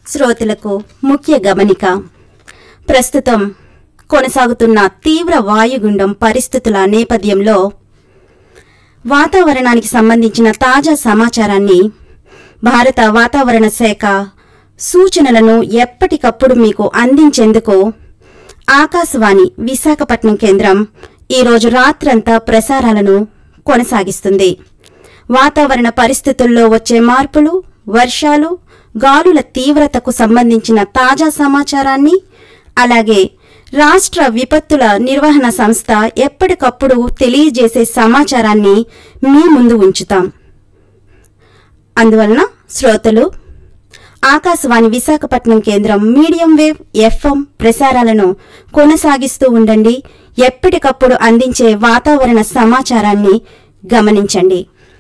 శ్రోతలకు ముఖ్య గమనిక ప్రస్తుతం కొనసాగుతున్న తీవ్ర వాయుగుండం పరిస్థితుల నేపథ్యంలో వాతావరణానికి సంబంధించిన తాజా సమాచారాన్ని భారత వాతావరణ శాఖ సూచనలను ఎప్పటికప్పుడు మీకు అందించేందుకు ఆకాశవాణి విశాఖపట్నం కేంద్రం ఈరోజు రాత్రంతా ప్రసారాలను కొనసాగిస్తుంది వాతావరణ పరిస్థితుల్లో వచ్చే మార్పులు వర్షాలు గాలుల తీవ్రతకు సంబంధించిన తాజా సమాచారాన్ని అలాగే రాష్ట్ర విపత్తుల నిర్వహణ సంస్థ ఎప్పటికప్పుడు తెలియజేసే సమాచారాన్ని మీ ముందు ఉంచుతాం అందువలన శ్రోతలు ఆకాశవాణి విశాఖపట్నం కేంద్రం మీడియం వేవ్ ఎఫ్ఎం ప్రసారాలను కొనసాగిస్తూ ఉండండి ఎప్పటికప్పుడు అందించే వాతావరణ సమాచారాన్ని గమనించండి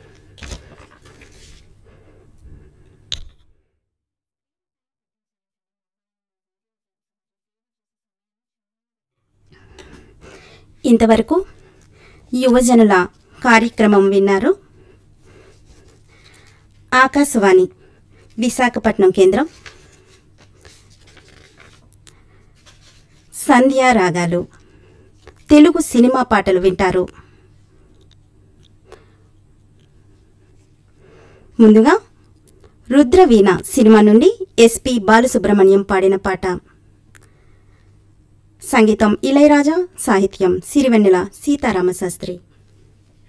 ఇంతవరకు యువజనుల కార్యక్రమం విన్నారు ఆకాశవాణి విశాఖపట్నం కేంద్రం సంధ్యా రాగాలు తెలుగు సినిమా పాటలు వింటారు ముందుగా రుద్రవీణ సినిమా నుండి ఎస్పి బాలసుబ్రహ్మణ్యం పాడిన పాట సంగీతం ఇళయరాజా సాహిత్యం సిరివెన్నెల సీతారామశాస్త్రి